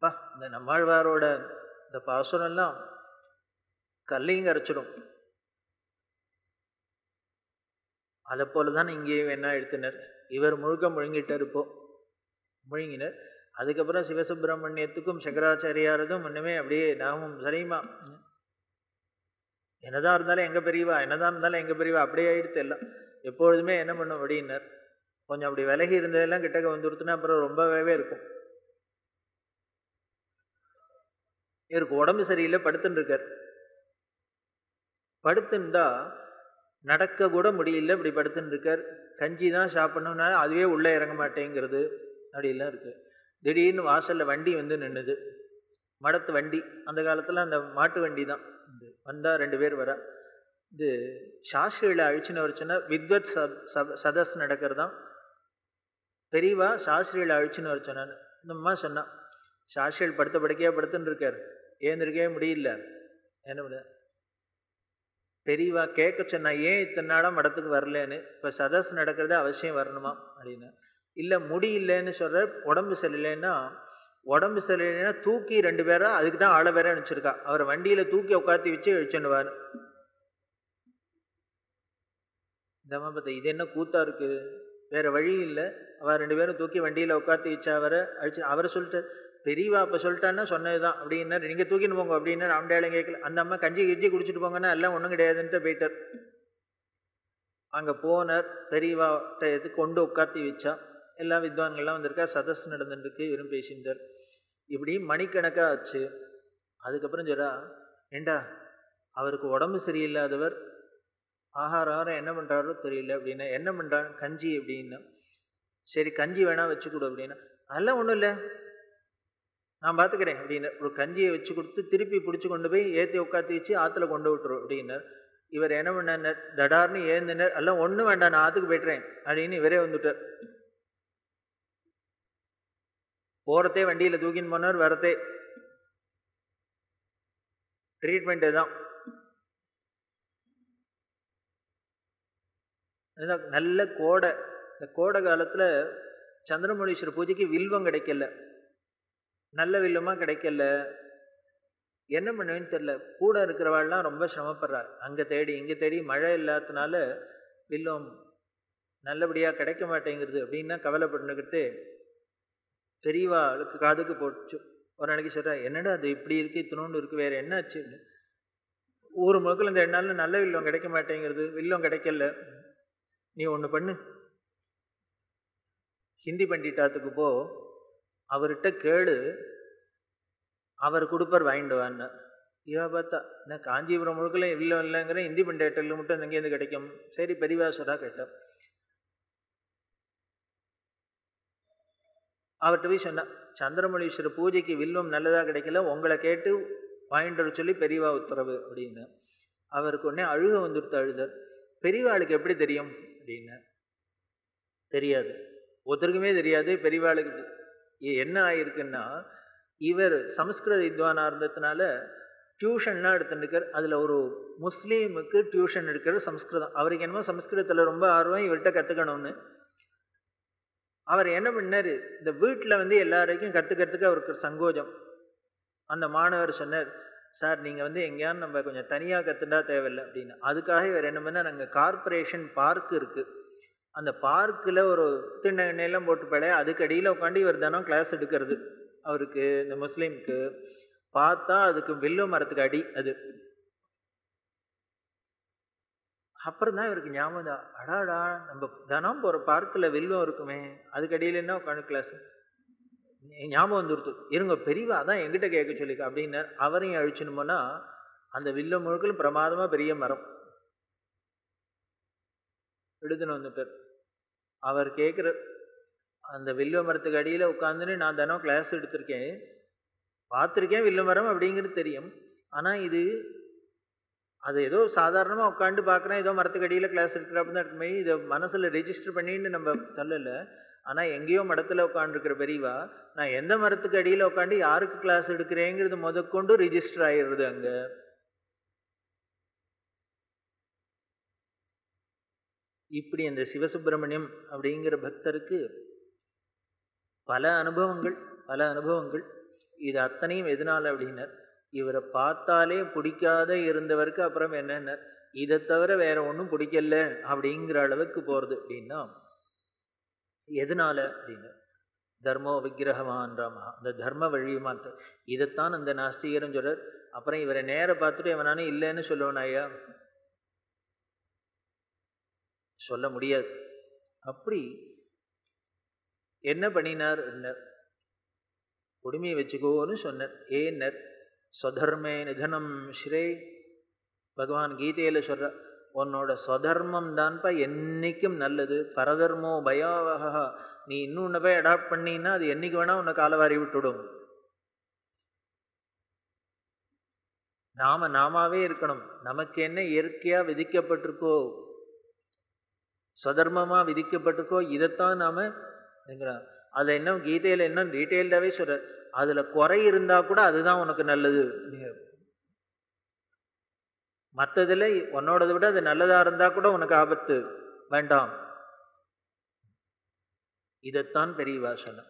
அப்பா இந்த நம்மாழ்வாரோட இந்த பாசுரம்லாம் கல்லையும் கரைச்சிடும் அதை போல தான் இங்கேயும் என்ன எழுத்தினர் இவர் முழுக்க முழுங்கிட்டார் இப்போ முழுங்கினர் அதுக்கப்புறம் சிவசுப்பிரமணியத்துக்கும் சங்கராச்சாரியாரதும் ஒன்றுமே அப்படியே நாமும் சரியுமா என்னதான் இருந்தாலும் எங்க பெரியவா என்னதான் இருந்தாலும் எங்க பெரியவா அப்படியே ஆயிடுத்து எல்லாம் எப்பொழுதுமே என்ன பண்ணும் அப்படின்னார் கொஞ்சம் அப்படி விலகி இருந்ததெல்லாம் கிட்டக்க வந்துருத்துனா அப்புறம் ரொம்பவே இருக்கும் இவருக்கு உடம்பு சரியில்லை படுத்துன்னு இருக்கார் படுத்துருந்தா நடக்க கூட முடியல இப்படி படுத்துன்னு இருக்கார் கஞ்சி தான் சாப்பிடணும்னா அதுவே உள்ளே இறங்க மாட்டேங்கிறது அப்படிலாம் இருக்கு திடீர்னு வாசல்ல வண்டி வந்து நின்னுது மடத்து வண்டி அந்த காலத்துல அந்த மாட்டு வண்டி தான் இது வந்தா ரெண்டு பேர் வரா இது சாஸ்திரிகளை அழிச்சுன்னு வச்சுன்னா வித்வத் சப் சப் சதஸ் நடக்கிறதாம் பெரியவா சாஸ்திரிகளை அழிச்சுன்னு வச்சனான்னு இந்த அம்மா சொன்னான் சாஸ்திரிகள் படுத்த படுக்கையா படுத்துன்னு இருக்கார் ஏந்திருக்கவே முடியல என்ன பண்ண பெரியவா கேட்க சொன்னா ஏன் இத்தனை நாளா மடத்துக்கு வரலன்னு இப்ப சதஸ் நடக்கிறது அவசியம் வரணுமா அப்படின்னு இல்ல முடியலன்னு சொல்ற உடம்பு சரியில்லைன்னா உடம்பு சரியில்லைன்னா தூக்கி ரெண்டு பேரா அதுக்கு தான் ஆளை வேற அனுப்பிச்சிருக்கா அவரை வண்டியில தூக்கி உட்காத்தி வச்சு இழிச்சுடுவாரு இந்த அம்மா பார்த்தா இது என்ன கூத்தா இருக்கு வேற வழி இல்லை அவ ரெண்டு பேரும் தூக்கி வண்டியில உட்காத்தி வச்சா அவரை அழிச்சு அவரை சொல்லிட்டு பெரியவா அப்ப சொல்லிட்டான்னா சொன்னதுதான் அப்படின்னா நீங்க தூக்கின்னு போங்க அப்படின்னா ராமடையாளம் கேட்கல அந்த அம்மா கஞ்சி கிஞ்சி குடிச்சிட்டு போங்கன்னா எல்லாம் ஒண்ணும் கிடையாதுன்ட்டு போயிட்டார் அங்க போனார் பெரியவாட்ட எது கொண்டு உட்காத்தி வச்சா எல்லா வித்வான்கள்லாம் வந்திருக்கா சதஸ் நடந்துருக்கு இவரும் பேசியிருந்தார் இப்படி மணிக்கணக்கா ஆச்சு அதுக்கப்புறம் ஜரா ஏண்டா அவருக்கு உடம்பு சரியில்லாதவர் ஆகாரம் ஆகாரம் என்ன பண்றாரோ தெரியல அப்படின்னா என்ன பண்றாரு கஞ்சி அப்படின்னா சரி கஞ்சி வேணா வச்சு கொடு அப்படின்னா அதெல்லாம் ஒன்றும் இல்லை நான் பார்த்துக்கிறேன் அப்படின்னு ஒரு கஞ்சியை வச்சு கொடுத்து திருப்பி பிடிச்சி கொண்டு போய் ஏற்றி உட்காத்தி வச்சு ஆற்றுல கொண்டு விட்டுரும் அப்படின்னார் இவர் என்ன பண்ணார் தடார்னு ஏந்தினார் எல்லாம் ஒன்றும் வேண்டாம் நான் ஆற்றுக்கு போய்ட்டுறேன் அப்படின்னு இவரே வந்துட்டார் போகிறதே வண்டியில் தூக்கின்னு போனார் வரதே ட்ரீட்மெண்ட் தான் இதுதான் நல்ல கோடை இந்த கோடை காலத்தில் சந்திரமௌலீஸ்வரர் பூஜைக்கு வில்வம் கிடைக்கல நல்ல வில்லுமா கிடைக்கல என்ன பண்ணுவேன்னு தெரியல கூட இருக்கிறவாள்லாம் ரொம்ப சிரமப்படுறா அங்கே தேடி இங்கே தேடி மழை இல்லாததுனால வில்லும் நல்லபடியாக கிடைக்க மாட்டேங்கிறது அப்படின்னா கவலைப்பட்டுக்கிட்டு பெரியவாளுக்கு காதுக்கு போச்சு ஒரு நாளைக்கு சொல்கிறா என்னடா அது இப்படி இருக்கு இத்தினோண்டு இருக்கு வேற என்ன ஆச்சு ஊர் முழுக்கில் இந்த ரெண்டு நாளில் நல்ல வில்லம் கிடைக்க மாட்டேங்கிறது வில்லம் கிடைக்கல நீ ஒன்று பண்ணு ஹிந்தி பண்டிட்டாத்துக்கு போ அவர்கிட்ட கேளு அவர் கொடுப்பார் வாங்கிட்டு வான்னு இவ பார்த்தா என்ன காஞ்சிபுரம் முழுக்கல இல்லை இல்லைங்கிற ஹிந்தி பண்டேட்டரில் மட்டும் எங்கேருந்து கிடைக்கும் சரி பெரியவா சொல்றா கேட்டேன் அவர்கிட்ட போய் சொன்னா சந்திரமணீஸ்வரர் பூஜைக்கு வில்வம் நல்லதா கிடைக்கல உங்களை கேட்டு வாங்கிட்டு வர சொல்லி பெரியவா உத்தரவு அப்படின்னு அவருக்கு உடனே அழுக வந்துடுத்து அழுதர் பெரியவாளுக்கு எப்படி தெரியும் அப்படின்னு தெரியாது ஒருத்தருக்குமே தெரியாது பெரியவாளுக்கு என்ன ஆயிருக்குன்னா இவர் சமஸ்கிருத வித்வானா இருந்ததுனால டியூஷன்லாம் எடுத்துருக்கார் அதில் ஒரு முஸ்லீமுக்கு டியூஷன் எடுக்கிற சம்ஸ்கிருதம் அவருக்கு என்னமோ சம்ஸ்கிருதத்தில் ரொம்ப ஆர்வம் இவர்கிட்ட கற்றுக்கணும்னு அவர் என்ன பண்ணார் இந்த வீட்டில் வந்து எல்லாரையும் கற்றுக்கிறதுக்கு அவருக்கு சங்கோஜம் அந்த மாணவர் சொன்னார் சார் நீங்கள் வந்து எங்கேயாவது நம்ம கொஞ்சம் தனியாக கற்றுண்டா தேவையில்லை அப்படின்னு அதுக்காக இவர் என்ன பண்ணால் நாங்கள் கார்பரேஷன் பார்க் இருக்குது அந்த பார்க்கில் ஒரு திண்ணை எண்ணெயெல்லாம் போட்டு பழைய அதுக்கு அடியில் உட்காந்து இவர் தினம் கிளாஸ் எடுக்கிறது அவருக்கு இந்த முஸ்லீமுக்கு பார்த்தா அதுக்கு வில்லு மரத்துக்கு அடி அது அப்புறம் தான் இவருக்கு ஞாபகம் தான் அடாடா நம்ம தினம் போகிற பார்க்கில் வில்லும் இருக்குமே அதுக்கு அடியில் என்ன உட்காந்து கிளாஸ் ஞாபகம் வந்துருத்து இருங்க பெரியவா தான் எங்கிட்ட கேட்க சொல்லிக்க அப்படின்னார் அவரையும் அழிச்சுணுமோனா அந்த வில்ல முழுக்களும் பிரமாதமாக பெரிய மரம் எழுதுன்னு வந்துட்டார் அவர் கேட்குற அந்த வில்வ மரத்துக்கு அடியில் உட்காந்துன்னு நான் தினம் கிளாஸ் எடுத்திருக்கேன் பார்த்துருக்கேன் வில்வ மரம் அப்படிங்கிறது தெரியும் ஆனால் இது அது ஏதோ சாதாரணமாக உட்காந்து பார்க்குறேன் ஏதோ மரத்துக்கு அடியில் கிளாஸ் எடுக்கிறப்ப தான் இருக்குமே இதை மனசில் ரெஜிஸ்டர் பண்ணின்னு நம்ம தள்ளலை ஆனால் எங்கேயோ மடத்தில் உட்காந்துருக்கிற பெரியவா நான் எந்த மரத்துக்கு அடியில் உட்காந்து யாருக்கு கிளாஸ் எடுக்கிறேங்கிறது முதற்கொண்டு ரிஜிஸ்டர் ஆயிடுறது அங்கே இப்படி அந்த சிவசுப்பிரமணியம் அப்படிங்கிற பக்தருக்கு பல அனுபவங்கள் பல அனுபவங்கள் இது அத்தனையும் எதனால அப்படின்னார் இவரை பார்த்தாலே பிடிக்காத இருந்தவருக்கு அப்புறம் என்னென்ன இதை தவிர வேற ஒன்றும் பிடிக்கல அப்படிங்கிற அளவுக்கு போகிறது அப்படின்னா எதனால அப்படின்னு தர்மோ விக்கிரகமான் ராமா அந்த தர்ம வழியுமான் இதைத்தான் அந்த நாஸ்திகரும் சொல்றார் அப்புறம் இவரை நேர பார்த்துட்டு இவனானே இல்லைன்னு சொல்லுவான் ஐயா சொல்ல முடியாது அப்படி என்ன பண்ணினார் குடுமையை வச்சுக்கோன்னு சொன்னார் ஏன்னர் ஸ்வதர்மே நிதனம் ஸ்ரே பகவான் கீதையில் சொல்ற உன்னோட ஸ்வதர்மம் தான்ப்பா என்னைக்கும் நல்லது பரதர்மோ பயாவகா நீ இன்னும் உன்னை போய் அடாப்ட் பண்ணினா அது என்னைக்கு வேணா உன்னை காலவாரி விட்டுடும் நாம நாமாவே இருக்கணும் நமக்கு என்ன இயற்கையா விதிக்கப்பட்டிருக்கோ சுதர்மமா விதிக்கப்பட்டிருக்கோ இதைத்தான் நாம அதை என்ன கீதையில என்ன டீட்டெயில்டாவே சொல்ற அதுல குறை இருந்தா கூட அதுதான் உனக்கு நல்லது மற்றதுல உன்னோடதை விட அது நல்லதா இருந்தா கூட உனக்கு ஆபத்து வேண்டாம் இதைத்தான் பெரியவா சொன்ன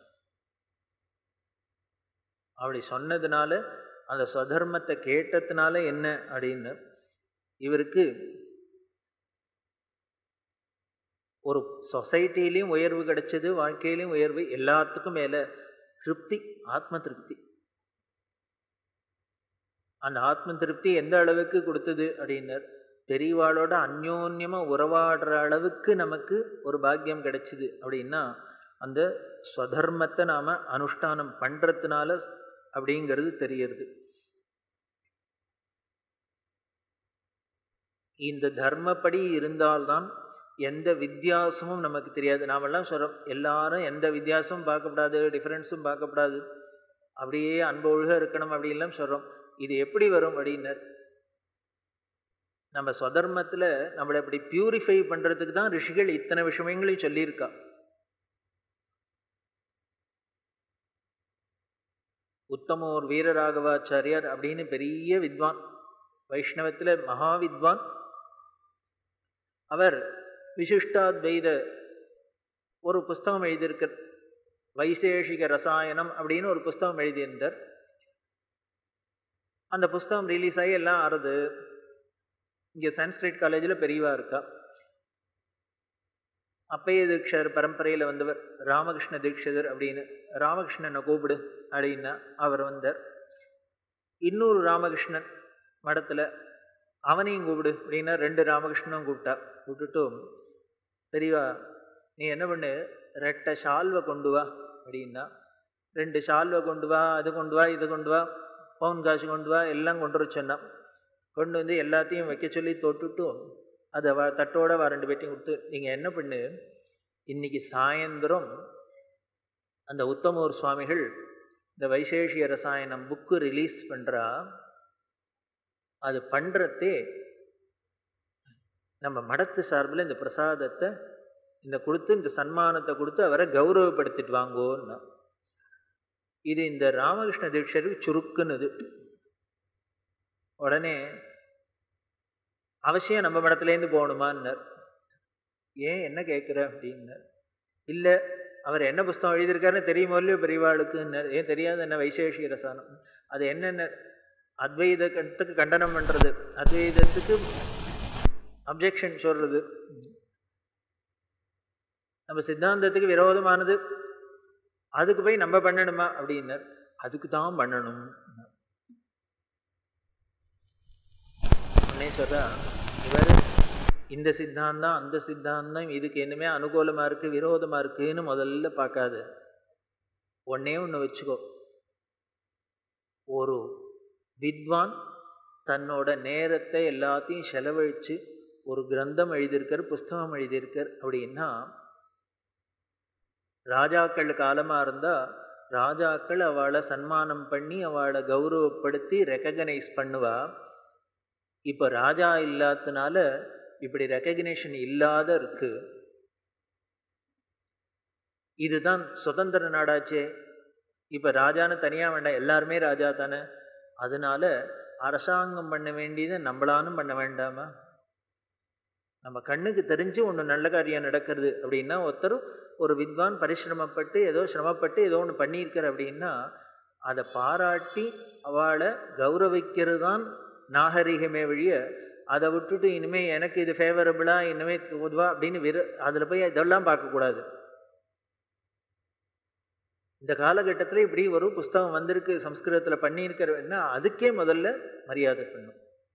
அப்படி சொன்னதுனால அந்த ஸ்வதர்மத்தை கேட்டதுனால என்ன அப்படின்னு இவருக்கு ஒரு சொசைட்டிலையும் உயர்வு கிடைச்சது வாழ்க்கையிலையும் உயர்வு எல்லாத்துக்கும் மேல திருப்தி ஆத்ம திருப்தி அந்த ஆத்ம திருப்தி எந்த அளவுக்கு கொடுத்தது அப்படின்னர் பெரியவாளோட அந்யோன்யமா உறவாடுற அளவுக்கு நமக்கு ஒரு பாக்கியம் கிடைச்சிது அப்படின்னா அந்த ஸ்வதர்மத்தை நாம அனுஷ்டானம் பண்றதுனால அப்படிங்கிறது தெரியறது இந்த தர்மப்படி இருந்தால்தான் எந்த வித்தியாசமும் நமக்கு தெரியாது நாமெல்லாம் சொல்கிறோம் எல்லாரும் எந்த வித்தியாசமும் பார்க்கக்கூடாது டிஃப்ரென்ஸும் பார்க்கக்கூடாது அப்படியே அன்பு ஒழுக இருக்கணும் அப்படின்லாம் சொல்கிறோம் இது எப்படி வரும் அப்படின்னர் நம்ம சொதர்மத்தில் நம்மளை இப்படி பியூரிஃபை பண்ணுறதுக்கு தான் ரிஷிகள் இத்தனை விஷயங்களையும் சொல்லியிருக்கா உத்தமோர் வீரராகவாச்சாரியார் அப்படின்னு பெரிய வித்வான் வைஷ்ணவத்தில் மகா வித்வான் அவர் விசிஷ்டாத்வைத ஒரு புஸ்தகம் எழுதியிருக்கார் வைசேஷிக ரசாயனம் அப்படின்னு ஒரு புஸ்தகம் எழுதியிருந்தார் அந்த புஸ்தகம் ரிலீஸ் ஆகி எல்லாம் ஆறுது இங்கே சன்ஸ்கிரிட் காலேஜில் பெரியவா இருக்கா அப்பைய தீட்சர் பரம்பரையில் வந்தவர் ராமகிருஷ்ண தீட்சிதர் அப்படின்னு ராமகிருஷ்ணனை கூப்பிடு அப்படின்னா அவர் வந்தார் இன்னொரு ராமகிருஷ்ணன் மடத்தில் அவனையும் கூப்பிடு அப்படின்னா ரெண்டு ராமகிருஷ்ணனும் கூப்பிட்டா கூப்பிட்டுட்டும் பெரியவா நீ என்ன பண்ணு ரெட்டை ஷால்வை கொண்டு வா அப்படின்னா ரெண்டு ஷால்வை கொண்டு வா அது கொண்டு வா இது கொண்டு வா பவுன் காசு கொண்டு வா எல்லாம் கொண்டு வர சொன்னான் கொண்டு வந்து எல்லாத்தையும் வைக்க சொல்லி தொட்டுட்டும் அதை வ தட்டோட வா ரெண்டு பேட்டையும் கொடுத்து நீங்கள் என்ன பண்ணு இன்னைக்கு சாயந்தரம் அந்த உத்தமூர் சுவாமிகள் இந்த வைசேஷிய ரசாயனம் புக்கு ரிலீஸ் பண்ணுறா அது பண்ணுறதே நம்ம மடத்து சார்பில் இந்த பிரசாதத்தை இந்த கொடுத்து இந்த சன்மானத்தை கொடுத்து அவரை கௌரவப்படுத்திட்டு வாங்கோன்னா இது இந்த ராமகிருஷ்ண தீட்சருக்கு சுருக்குன்னுது உடனே அவசியம் நம்ம மடத்துலேருந்து போகணுமான்னார் ஏன் என்ன கேட்குற அப்படின்னார் இல்லை அவர் என்ன புஸ்தகம் எழுதியிருக்காருன்னு தெரியுமோ இல்லையோ பெரியவாளுக்குன்னார் ஏன் தெரியாது என்ன வைசேஷிக ரசானம் அது என்னென்ன அத்வைதத்துக்கு கண்டனம் பண்ணுறது அத்வைதத்துக்கு அப்ஜெக்ஷன் சொல்றது நம்ம சித்தாந்தத்துக்கு விரோதமானது அதுக்கு போய் நம்ம பண்ணணுமா அப்படின்னார் அதுக்கு தான் பண்ணணும் உடனே சொல்றா இவர் இந்த சித்தாந்தம் அந்த சித்தாந்தம் இதுக்கு என்னமே அனுகூலமா இருக்கு விரோதமா இருக்குன்னு முதல்ல பார்க்காது ஒன்னே ஒன்று வச்சுக்கோ ஒரு வித்வான் தன்னோட நேரத்தை எல்லாத்தையும் செலவழித்து ஒரு கிரந்தம் எழுதியிருக்கார் புஸ்தகம் எழுதியிருக்கார் அப்படின்னா ராஜாக்கள் காலமாக இருந்தால் ராஜாக்கள் அவளை சன்மானம் பண்ணி அவளை கௌரவப்படுத்தி ரெக்கக்னைஸ் பண்ணுவா இப்போ ராஜா இல்லாததுனால இப்படி ரெக்கக்னேஷன் இல்லாத இருக்கு இதுதான் சுதந்திர நாடாச்சே இப்போ ராஜான்னு தனியாக வேண்டாம் எல்லாருமே ராஜா தானே அதனால அரசாங்கம் பண்ண வேண்டியதை நம்மளானும் பண்ண வேண்டாமா நம்ம கண்ணுக்கு தெரிஞ்சு ஒன்று நல்ல காரியம் நடக்கிறது அப்படின்னா ஒருத்தர் ஒரு வித்வான் பரிசிரமப்பட்டு ஏதோ சிரமப்பட்டு ஏதோ ஒன்று பண்ணியிருக்கார் அப்படின்னா அதை பாராட்டி அவளை கௌரவிக்கிறது தான் நாகரிகமே வழிய அதை விட்டுட்டு இனிமே எனக்கு இது ஃபேவரபிளா இனிமே உதுவா அப்படின்னு வெறு அதில் போய் இதெல்லாம் பார்க்கக்கூடாது இந்த காலகட்டத்தில் இப்படி ஒரு புஸ்தகம் வந்திருக்கு சம்ஸ்கிருதத்தில் பண்ணியிருக்கிறன்னா அதுக்கே முதல்ல மரியாதை பண்ணும்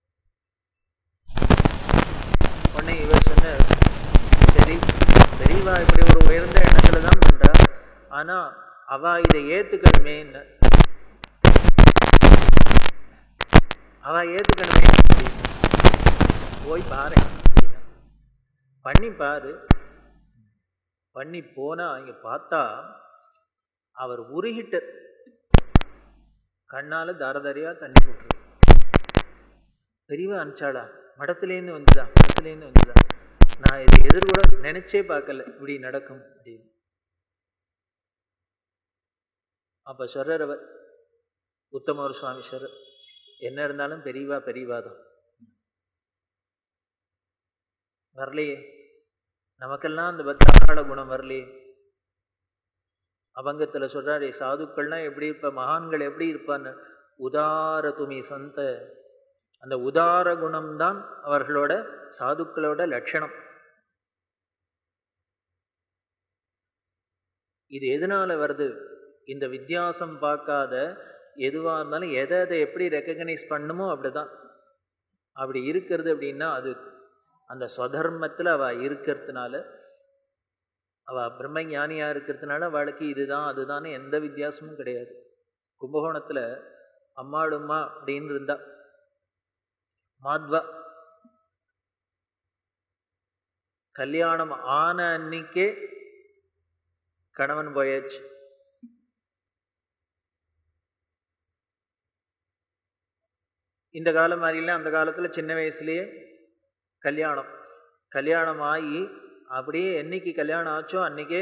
உடனே இவர் சொன்ன சரி பெரியவா இப்படி ஒரு உயர்ந்த எண்ணத்துல தான் பண்றா ஆனா அவ இதை ஏத்துக்கணுமேன்னு அவ ஏத்துக்கணுமே அப்படின்னு. போய் பாரு அப்படின்னா. பண்ணி பாரு பண்ணி போனா இங்க பார்த்தா அவர் உருகிட்ட கண்ணால தாரதாரியா தண்ணி போட்டுரு பெரியவா அனுப்பிச்சாளா மடத்துலேருந்து வந்துதா மடத்துலேருந்து வந்துதா நான் இதை எதிர்கூட நினைச்சே பார்க்கல இப்படி நடக்கும் அப்படின்னு அப்ப சொல்றார் அவர் உத்தமர் சுவாமி சொல்ற என்ன இருந்தாலும் பெரியவா பெரியவா தான் வரலையே நமக்கெல்லாம் அந்த பக்தாள குணம் வரலையே அபங்கத்துல சொல்றாரு சாதுக்கள்லாம் எப்படி இருப்ப மகான்கள் எப்படி இருப்பான்னு உதார துமி சந்த அந்த உதார குணம்தான் அவர்களோட சாதுக்களோட லட்சணம் இது எதனால வருது இந்த வித்தியாசம் பார்க்காத எதுவா இருந்தாலும் எதை எதை எப்படி ரெக்கக்னைஸ் பண்ணுமோ அப்படிதான் அப்படி இருக்கிறது அப்படின்னா அது அந்த ஸ்வதர்மத்தில் அவ இருக்கிறதுனால அவ பிரம்ம ஞானியா இருக்கிறதுனால அவளுக்கு இதுதான் அதுதான் எந்த வித்தியாசமும் கிடையாது கும்பகோணத்துல அம்மாளும்மா அப்படின்னு இருந்தா மாத்வா கல்யாணம் ஆன அன்னைக்கே கணவன் போயாச்சு இந்த காலம் மாதிரிலாம் அந்த காலத்துல சின்ன வயசுலயே கல்யாணம் கல்யாணம் ஆகி அப்படியே என்னைக்கு கல்யாணம் ஆச்சோ அன்னைக்கே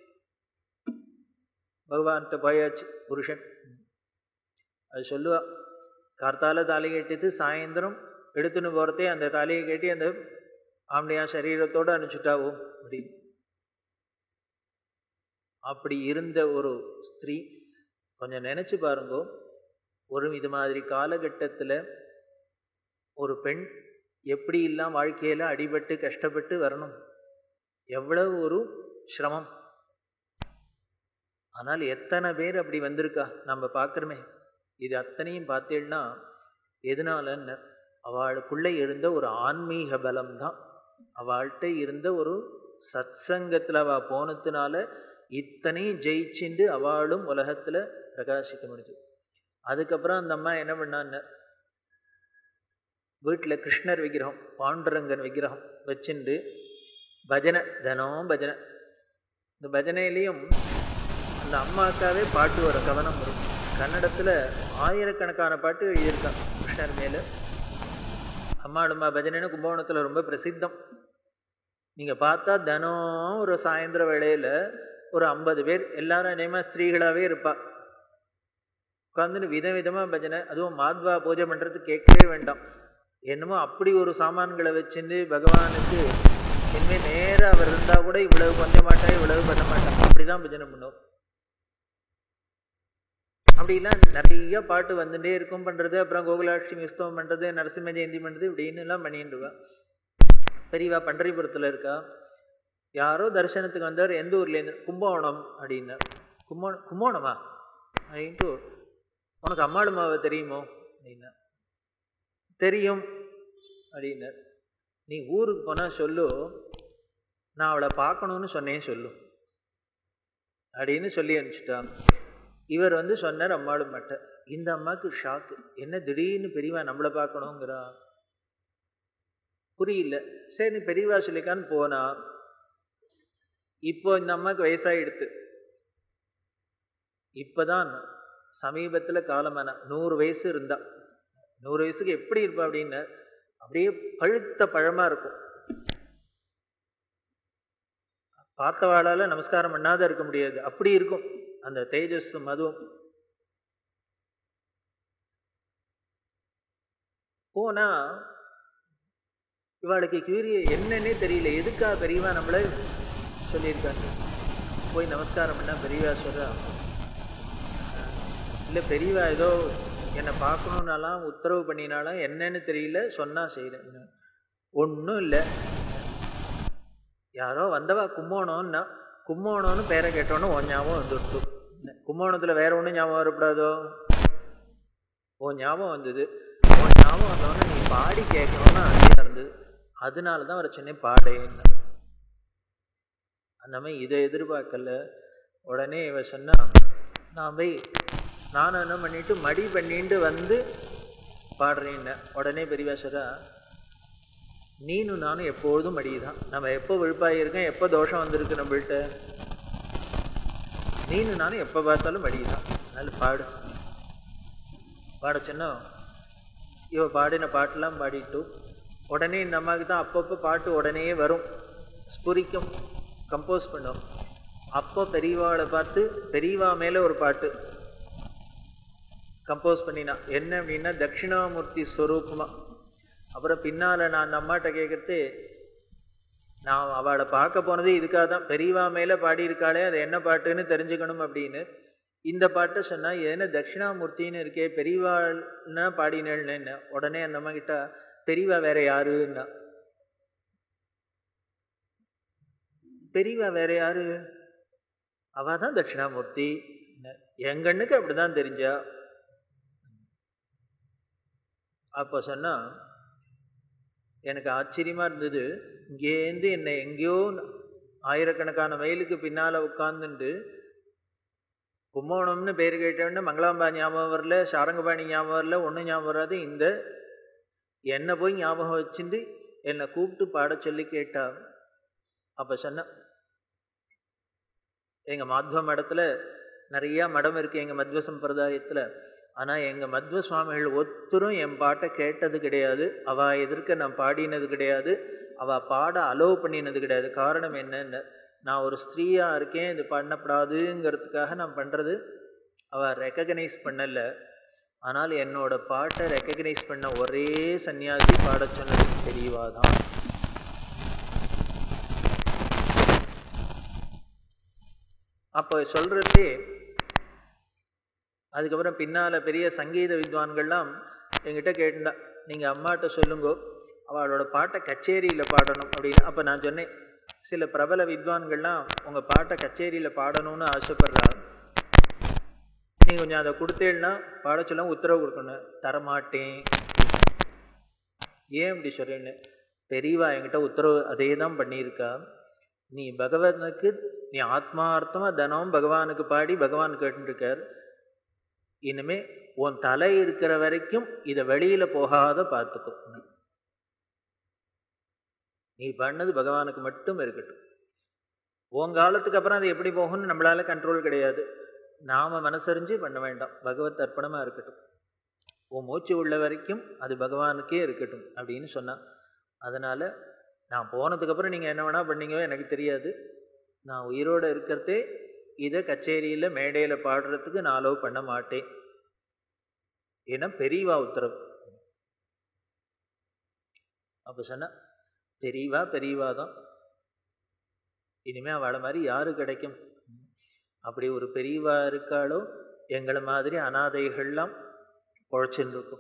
பகவான்கிட்ட போயாச்சு புருஷன் அது சொல்லுவா கார்த்தால தாலி கட்டிட்டு சாயந்தரம் எடுத்துன்னு போகிறதே அந்த தாலியை கட்டி அந்த ஆம்பளையா சரீரத்தோடு அனுப்பிச்சுட்டாவும் அப்படின்னு அப்படி இருந்த ஒரு ஸ்திரீ கொஞ்சம் நினைச்சு பாருங்க ஒரு இது மாதிரி காலகட்டத்தில் ஒரு பெண் எப்படி எல்லாம் வாழ்க்கையில் அடிபட்டு கஷ்டப்பட்டு வரணும் எவ்வளவு ஒரு சிரமம் ஆனால் எத்தனை பேர் அப்படி வந்திருக்கா நம்ம பார்க்குறோமே இது அத்தனையும் பார்த்தேன்னா எதனாலன்னு அவளுக்குள்ளே இருந்த ஒரு ஆன்மீக பலம் தான் அவள்கிட்ட இருந்த ஒரு சத்சங்கத்தில் அவள் போனதுனால இத்தனையும் ஜெயிச்சுண்டு அவளும் உலகத்தில் பிரகாசிக்க முடியுது அதுக்கப்புறம் அந்த அம்மா என்ன பண்ணான்னு வீட்டில் கிருஷ்ணர் விக்கிரகம் பாண்டுரங்கன் விக்கிரகம் வச்சுண்டு பஜனை தினம் பஜனை இந்த பஜனையிலையும் அந்த அம்மாக்காவே பாட்டு வரும் கவனம் வரும் கன்னடத்தில் ஆயிரக்கணக்கான பாட்டு எழுதியிருக்காங்க கிருஷ்ணர் மேலே அம்மாடுமா பஜனைன்னு கும்பகோணத்தில் ரொம்ப பிரசித்தம் நீங்கள் பார்த்தா தினம் ஒரு சாயந்தர வேளையில் ஒரு ஐம்பது பேர் எல்லாரும் இனிமே ஸ்திரீகளாகவே இருப்பா உட்காந்துன்னு விதவிதமாக பஜனை அதுவும் மாத்வா பூஜை பண்ணுறது கேட்கவே வேண்டாம் என்னமோ அப்படி ஒரு சாமான்களை வச்சுட்டு பகவானுக்கு இனிமேல் நேராக அவர் இருந்தால் கூட இவ்வளவு பண்ண மாட்டா இவ்வளவு பண்ண மாட்டா அப்படிதான் பஜனை பண்ணுவோம் அப்படிலாம் நிறைய பாட்டு வந்துட்டே இருக்கும் பண்ணுறது அப்புறம் கோகுலாட்சுமி உஸ்தவம் பண்ணுறது நரசிம்ம ஜெயந்தி பண்ணுறது இப்படின்னு எல்லாம் பண்ணிட்டுருவா பெரியவா பண்டரிபுரத்தில் இருக்கா யாரோ தரிசனத்துக்கு வந்தார் எந்த ஊர்லேருந்து கும்பகோணம் அப்படின்னார் கும்பகோணம் கும்பகோணமா அப்படின்ட்டு உனக்கு அம்மாளுமாவை தெரியுமோ அப்படின்னா தெரியும் அப்படின்னார் நீ ஊருக்கு போனால் சொல்லு நான் அவளை பார்க்கணும்னு சொன்னேன் சொல்லு அப்படின்னு சொல்லி அனுப்பிச்சிட்டான் இவர் வந்து சொன்னார் அம்மாளும் மட்ட இந்த அம்மாவுக்கு ஷாக்கு என்ன திடீர்னு பெரியவா நம்மளை பார்க்கணுங்கிறா புரியல சரி பெரியவா சொல்லிக்கான்னு போனா இப்போ இந்த அம்மாவுக்கு வயசாயிடுத்து இப்பதான் சமீபத்துல காலமான நூறு வயசு இருந்தா நூறு வயசுக்கு எப்படி இருப்பா அப்படின்னு அப்படியே பழுத்த பழமா இருக்கும் பார்த்தவாளால நமஸ்காரம் பண்ணாத இருக்க முடியாது அப்படி இருக்கும் அந்த தேஜஸ் மதுவும் போனா இவாளுக்கு கியூரிய என்னன்னே தெரியல எதுக்கா பெரியவா நம்மள சொல்லியிருக்காங்க போய் நமஸ்காரம் பண்ணா பெரியவா சொல்றா இல்லை பெரியவா ஏதோ என்னை பார்க்கணுன்னாலாம் உத்தரவு பண்ணினாலும் என்னன்னு தெரியல சொன்னால் செய்கிறேன் ஒன்றும் இல்லை யாரோ வந்தவா கும்போணம்னா கும்போணம்னு பேரை கேட்டோன்னு உன் ஞாபகம் வந்துடுச்சு கும்போணத்தில் வேற ஒன்றும் ஞாபகம் வரக்கூடாதோ உன் ஞாபகம் வந்தது உன் ஞாபகம் வந்தோடனே நீ பாடி கேட்கணும்னு ஆசையாக இருந்தது அதனால தான் வர சொன்னேன் பாடேன்னு அந்த மாதிரி இதை எதிர்பார்க்கல உடனே இவ சொன்னா நான் போய் நானும் என்ன பண்ணிட்டு மடி பண்ணிட்டு வந்து பாடுறேன்னு உடனே பெரியவா சொல்றா நீனும் நானும் எப்பொழுதும் மடிதான் நம்ம எப்போ விழுப்பாயிருக்கேன் எப்போ தோஷம் வந்திருக்கு நம்மள்கிட்ட நீனும் நானும் எப்போ பார்த்தாலும் மடிதான் அதனால பாடு பாட சொன்னா இவ பாடின பாட்டெல்லாம் பாடிட்டு உடனே இந்த அம்மாவுக்கு தான் அப்பப்போ பாட்டு உடனே வரும் ஸ்புரிக்கும் கம்போஸ் பண்ணும் அப்போ பெரியவாளை பார்த்து பெரியவா மேலே ஒரு பாட்டு கம்போஸ் பண்ணினா என்ன அப்படின்னா தட்சிணாமூர்த்தி ஸ்வரூபமா அப்புறம் பின்னால் நான் அந்த அம்மாட்ட கேட்கறது நான் அவளை பார்க்க போனது இதுக்காக தான் பெரியவா மேலே பாடியிருக்காளே அது என்ன பாட்டுன்னு தெரிஞ்சுக்கணும் அப்படின்னு இந்த பாட்டை சொன்னா என்ன தட்சிணாமூர்த்தின்னு இருக்கே பெரியவாள்னா பாடினேன்னு என்ன உடனே அந்த அம்மா கிட்ட பெரியவா வேற யாருன்னா பெரியவா வேற யாரு அவ தான் தட்சிணாமூர்த்தி என் கண்ணுக்கு அப்படிதான் தெரிஞ்சா அப்போ சொன்னா எனக்கு ஆச்சரியமா இருந்தது இங்கேருந்து என்னை எங்கேயோ ஆயிரக்கணக்கான மைலுக்கு பின்னால உட்கார்ந்துட்டு கும்போணம்னு பேர் கேட்டவொடனே மங்களாம்பா ஞாபகம் வரல சாரங்கபாணி ஞாபகம் வரல ஒன்றும் ஞாபகம் வராது இந்த என்னை போய் ஞாபகம் வச்சுட்டு என்னை கூப்பிட்டு பாட சொல்லி கேட்டா அப்போ சொன்ன எங்கள் மாத்வ மடத்துல நிறைய மடம் இருக்கு எங்கள் மத்வ சம்பிரதாயத்தில் ஆனால் எங்கள் மத்வ சுவாமிகள் ஒத்தரும் என் பாட்டை கேட்டது கிடையாது அவ எதிர்க்க நான் பாடினது கிடையாது அவ பாட அலோவ் பண்ணினது கிடையாது காரணம் என்னன்னு நான் ஒரு ஸ்திரீயா இருக்கேன் இது பண்ணப்படாதுங்கிறதுக்காக நான் பண்றது அவ ரெக்கக்னைஸ் பண்ணல ஆனால் என்னோட பாட்டை ரெக்கக்னைஸ் பண்ண ஒரே சன்னியாசி பாட சொன்னது தெரியவாதான் அப்போ சொல்றதே அதுக்கப்புறம் பின்னால பெரிய சங்கீத வித்வான்கள்லாம் என்கிட்ட கேட்டுண்டா நீங்க அம்மாட்ட சொல்லுங்கோ அவளோட பாட்டை கச்சேரியில பாடணும் அப்படின்னு அப்ப நான் சொன்னேன் சில பிரபல வித்வான்கள்லாம் உங்க பாட்டை கச்சேரியில பாடணும்னு ஆசைப்படுறாங்க நீ கொஞ்சம் அதை கொடுத்தேன்னா பாட சொல்ல உத்தரவு கொடுக்கணும் தரமாட்டேன் ஏன் இப்படி சொல்றேன்னு பெரியவா என்கிட்ட உத்தரவு அதே தான் பண்ணியிருக்கா நீ பகவானுக்கு நீ ஆத்மார்த்தமா தினமும் பகவானுக்கு பாடி பகவான் கேட்டுருக்கார் இனிமே உன் தலை இருக்கிற வரைக்கும் இதை வெளியில போகாத பார்த்துக்கோ நீ பண்ணது பகவானுக்கு மட்டும் இருக்கட்டும் உன் காலத்துக்கு அப்புறம் அது எப்படி போகும்னு நம்மளால கண்ட்ரோல் கிடையாது நாம மனசறிஞ்சு பண்ண வேண்டாம் பகவத் அர்ப்பணமா இருக்கட்டும் உன் மூச்சு உள்ள வரைக்கும் அது பகவானுக்கே இருக்கட்டும் அப்படின்னு சொன்னான் அதனால நான் போனதுக்கப்புறம் நீங்கள் என்ன வேணால் பண்ணீங்க எனக்கு தெரியாது நான் உயிரோடு இருக்கிறதே இதை கச்சேரியில் மேடையில் பாடுறதுக்கு நான் அலோவ் பண்ண மாட்டேன் ஏன்னா பெரியவா உத்தரவு அப்போ சொன்ன பெரியவா பெரியவா தான் இனிமே அவளை மாதிரி யாரு கிடைக்கும் அப்படி ஒரு பெரியவா இருக்காளோ எங்களை மாதிரி அனாதைகள்லாம் குழைச்சுன்னு இருக்கும்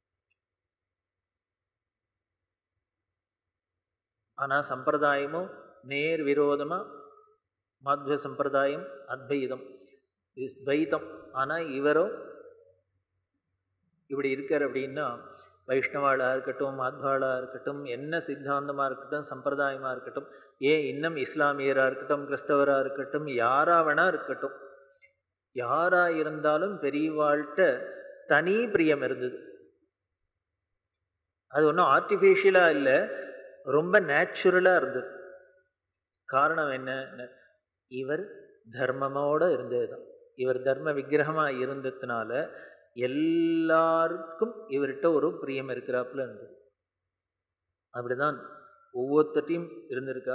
ஆனால் சம்பிரதாயமும் நேர் விரோதமாக மத்வ சம்பிரதாயம் அத்வைதம் துவைதம் ஆனால் இவரும் இப்படி இருக்கார் அப்படின்னா வைஷ்ணவாளாக இருக்கட்டும் மாத்வாளாக இருக்கட்டும் என்ன சித்தாந்தமாக இருக்கட்டும் சம்பிரதாயமாக இருக்கட்டும் ஏன் இன்னும் இஸ்லாமியராக இருக்கட்டும் கிறிஸ்தவராக இருக்கட்டும் யாரா வேணா இருக்கட்டும் யாரா இருந்தாலும் பெரியவாழ்கிட்ட தனி பிரியம் இருந்தது அது ஒன்றும் ஆர்டிஃபிஷியலாக இல்லை ரொம்ப நேச்சுரலாக இருந்தது காரணம் என்ன இவர் தர்மமோட இருந்தது தான் இவர் தர்ம விக்கிரகமாக இருந்ததுனால எல்லாருக்கும் இவர்கிட்ட ஒரு பிரியம் இருக்கிறாப்புல இருந்தது அப்படிதான் ஒவ்வொருத்தையும் இருந்திருக்கா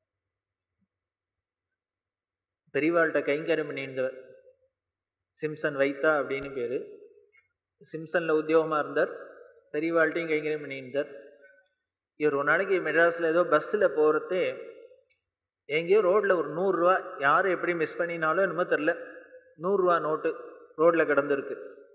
பெரியவாள்கிட்ட கைங்கரம் பண்ணியிருந்தவர் சிம்சன் வைத்தா அப்படின்னு பேரு சிம்சன்ல உத்தியோகமா இருந்தார் பெரியவாள்கிட்டையும் கைங்கரம் பண்ணியிருந்தார் இவர் ஒரு நாளைக்கு மெட்ராஸில் ஏதோ பஸ்ஸில் போகிறதே எங்கேயோ ரோட்டில் ஒரு நூறுரூவா யார் எப்படி மிஸ் பண்ணினாலும் என்னமோ தெரில நூறுரூவா நோட்டு ரோட்டில் கிடந்திருக்கு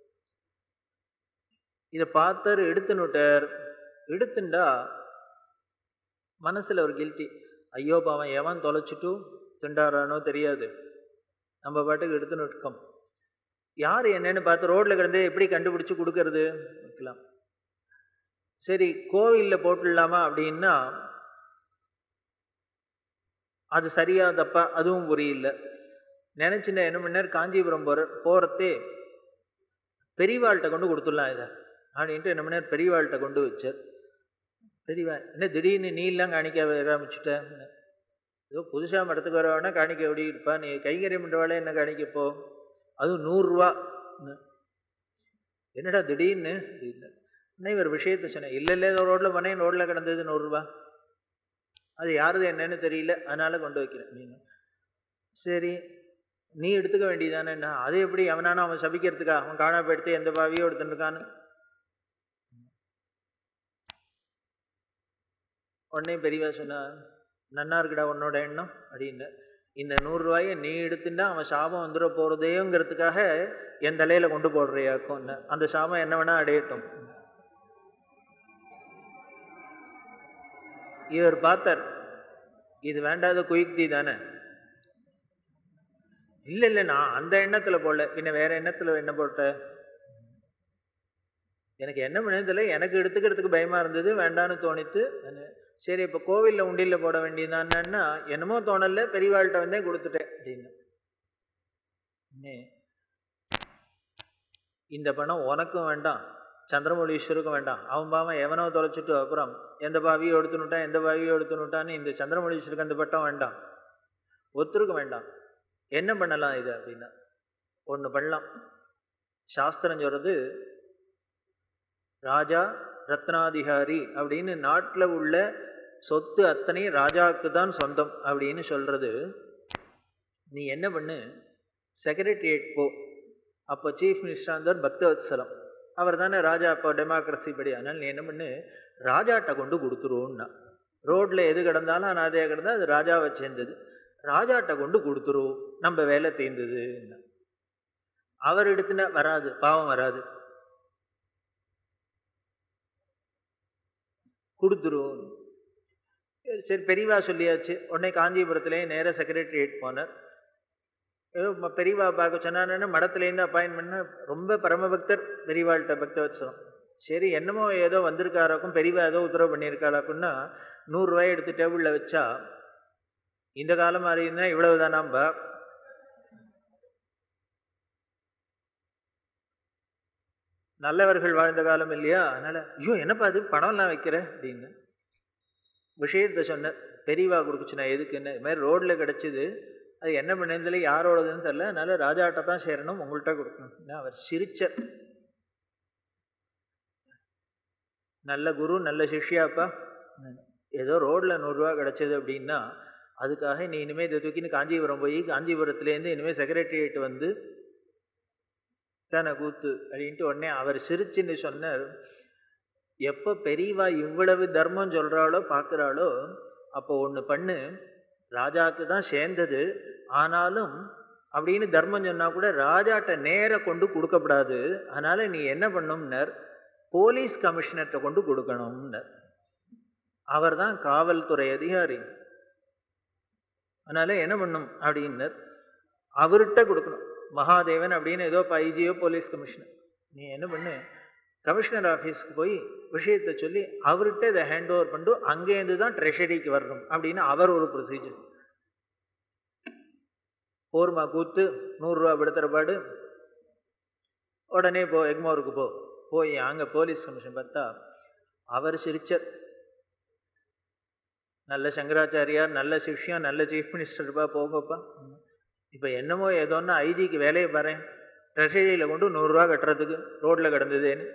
இதை பார்த்தார் எடுத்துனுட்டார் எடுத்துண்டா மனசில் ஒரு கில்ட்டி ஐயோ பாவன் எவன் தொலைச்சிட்டு திண்டாரானோ தெரியாது நம்ம பாட்டுக்கு எடுத்துன்னு இருக்கோம் யார் என்னன்னு பார்த்து ரோட்டில் கிடந்து எப்படி கண்டுபிடிச்சு கொடுக்கறது வைக்கலாம் சரி கோவிலில் போட்டுடலாமா அப்படின்னா அது சரியா தப்பா அதுவும் புரியல நினச்சின்னா என்ன பண்ணார் காஞ்சிபுரம் போகிற போகிறதே பெரியவாள்கிட்ட கொண்டு கொடுத்துடலாம் இதை அப்படின்ட்டு என்ன பண்ணார் பெரியவாள்கிட்ட கொண்டு வச்சார் பெரியவா என்ன திடீர்னு நீ எல்லாம் காணிக்க ஆரம்பிச்சுட்ட ஏதோ புதுசாக மடத்துக்கு வரவனா காணிக்க எப்படி இருப்பா நீ கைங்கரியம் பண்ணுறவாளே என்ன காணிக்கப்போ அதுவும் நூறுரூவா என்னடா திடீர்னு அப்படின்னு உடனே இவர் விஷயத்த சொன்னேன் இல்லை இல்லை ரோட்டில் பண்ணேன் ரோட்டில் கிடந்தது நூறுரூவா அது யாருது என்னன்னு தெரியல அதனால கொண்டு வைக்கிறேன் நீங்க சரி நீ எடுத்துக்க வேண்டியதானே என்ன அது எப்படி அவனான அவன் சபிக்கிறதுக்கா அவன் காணா போயிடுத்து எந்த பாவியோ எடுத்துருக்கான்னு உடனே பெரியவா சொன்னா நன்னா இருக்குடா உன்னோட எண்ணம் அப்படின்னு இந்த நூறுரூவாயை நீ எடுத்துட்டா அவன் சாபம் வந்துட போகிறதேங்கிறதுக்காக என் தலையில் கொண்டு போடுறியாக்கும் அந்த சாபம் என்ன வேணா அடையட்டும் இவர் பார்த்தார் இது வேண்டாத குயுக்தி தானே இல்லை இல்லை நான் அந்த எண்ணத்தில் போடல பின்ன வேற எண்ணத்தில் என்ன போட்ட எனக்கு என்ன பண்ணதில்லை எனக்கு எடுத்துக்கிறதுக்கு பயமா இருந்தது வேண்டான்னு தோணித்து சரி இப்போ கோவிலில் உண்டியில் போட வேண்டியதான்னா என்னமோ தோணல பெரியவாள்கிட்ட வந்தே கொடுத்துட்டேன் அப்படின்னு இந்த பணம் உனக்கும் வேண்டாம் சந்திரமொழீஸ்வருக்கும் வேண்டாம் அவன் பாவன் எவனோ தொலைச்சிட்டு அப்புறம் எந்த பாவியோ எடுத்துனுட்டான் எந்த பாவியோ எடுத்துனுட்டான்னு இந்த சந்திரமொழீஸ்வருக்கு அந்த பட்டம் வேண்டாம் ஒத்துருக்க வேண்டாம் என்ன பண்ணலாம் இது அப்படின்னா ஒன்று பண்ணலாம் சாஸ்திரம் சொல்றது ராஜா ரத்னாதிகாரி அப்படின்னு நாட்டில் உள்ள சொத்து அத்தனை ராஜாவுக்கு தான் சொந்தம் அப்படின்னு சொல்றது நீ என்ன பண்ணு செக்ரட்டரியேட் போ அப்போ சீஃப் மினிஸ்டர் இருந்தார் பக்தவத்சலம் அவர் தானே ராஜா அப்போ டெமோக்ரஸி படி அதனால் நீ என்ன பண்ணு ராஜாட்ட கொண்டு கொடுத்துருவோன்னா ரோட்டில் எது கிடந்தாலும் அனாதையாக கிடந்தால் அது ராஜாவை சேர்ந்தது ராஜாட்ட கொண்டு கொடுத்துருவோம் நம்ம வேலை தீர்ந்தது அவர் எடுத்துனா வராது பாவம் வராது கொடுத்துருவோம் சரி பெரியவா சொல்லியாச்சு உடனே காஞ்சிபுரத்துலேயே நேராக செக்ரட்டரியேட் போனார் பெரியவா பார்க்க சொன்னான்னு மடத்துலேருந்து அப்பாயின்மெண்ட் ரொம்ப பரமபக்தர் பெரியவாள்கிட்ட பக்தவத்சலம் சரி என்னமோ ஏதோ வந்திருக்காராக்கும் பெரியவா ஏதோ உத்தரவு பண்ணியிருக்காளாக்குன்னா நூறுரூவாய் எடுத்து டேபிளில் வச்சா இந்த காலம் மாதிரி இருந்தால் இவ்வளவு தானாம்பா நல்லவர்கள் வாழ்ந்த காலம் இல்லையா அதனால ஐயோ என்னப்பா அது பணம்லாம் வைக்கிற அப்படின்னு விஷயத்த சொன்ன பெரியவா கொடுக்குச்சு நான் எதுக்குன்னு இது மாதிரி ரோட்டில் கிடச்சிது அது என்ன பண்ணதில்ல யாரோடதுன்னு தெரில அதனால ராஜாட்ட தான் சேரணும் உங்கள்கிட்ட கொடுக்கணும் அவர் சிரிச்சர் நல்ல குரு நல்ல சிஷ்யாப்பா ஏதோ ரோட்டில் நூறுரூவா கிடச்சிது அப்படின்னா அதுக்காக நீ இனிமேல் இதை தூக்கின்னு காஞ்சிபுரம் போய் காஞ்சிபுரத்துலேருந்து இனிமேல் செக்ரட்டரியேட் வந்து தானே கூத்து அப்படின்ட்டு உடனே அவர் சிரிச்சுன்னு சொன்னார் எப்போ பெரியவா இவ்வளவு தர்மம் சொல்கிறாளோ பார்க்குறாளோ அப்போ ஒன்று பண்ணு ராஜாவுக்கு தான் சேர்ந்தது ஆனாலும் அப்படின்னு தர்மம் சொன்னால் கூட ராஜாட்ட நேர கொண்டு கொடுக்கப்படாது அதனால் நீ என்ன பண்ணும்னர் போலீஸ் கமிஷனர்கிட்ட கொண்டு கொடுக்கணும்னர் அவர் தான் காவல்துறை அதிகாரி அதனால என்ன பண்ணும் அப்படின்னர் அவர்கிட்ட கொடுக்கணும் மகாதேவன் அப்படின்னு ஏதோ ஐஜியோ போலீஸ் கமிஷனர் நீ என்ன பண்ணு கமிஷனர் ஆஃபீஸ்க்கு போய் விஷயத்தை சொல்லி அவர்கிட்ட இதை ஹேண்ட் ஓவர் பண்ணிட்டு அங்கேருந்து தான் ட்ரெஷரிக்கு வரணும் அப்படின்னு அவர் ஒரு ப்ரொசீஜர் போர்மா கூத்து நூறுரூவா விடுத்துற பாடு உடனே போ எக்மோருக்கு போ போய் அங்கே போலீஸ் கமிஷன் பார்த்தா அவர் சிரிச்சர் நல்ல சங்கராச்சாரியார் நல்ல சிஷ்யம் நல்ல சீஃப் மினிஸ்டர்ப்பா போங்கப்பா இப்போ என்னமோ ஏதோன்னு ஐஜிக்கு வேலையை பாறேன் ட்ரெஷரியில் கொண்டு நூறுரூவா கட்டுறதுக்கு ரோட்டில் கிடந்ததுன்னு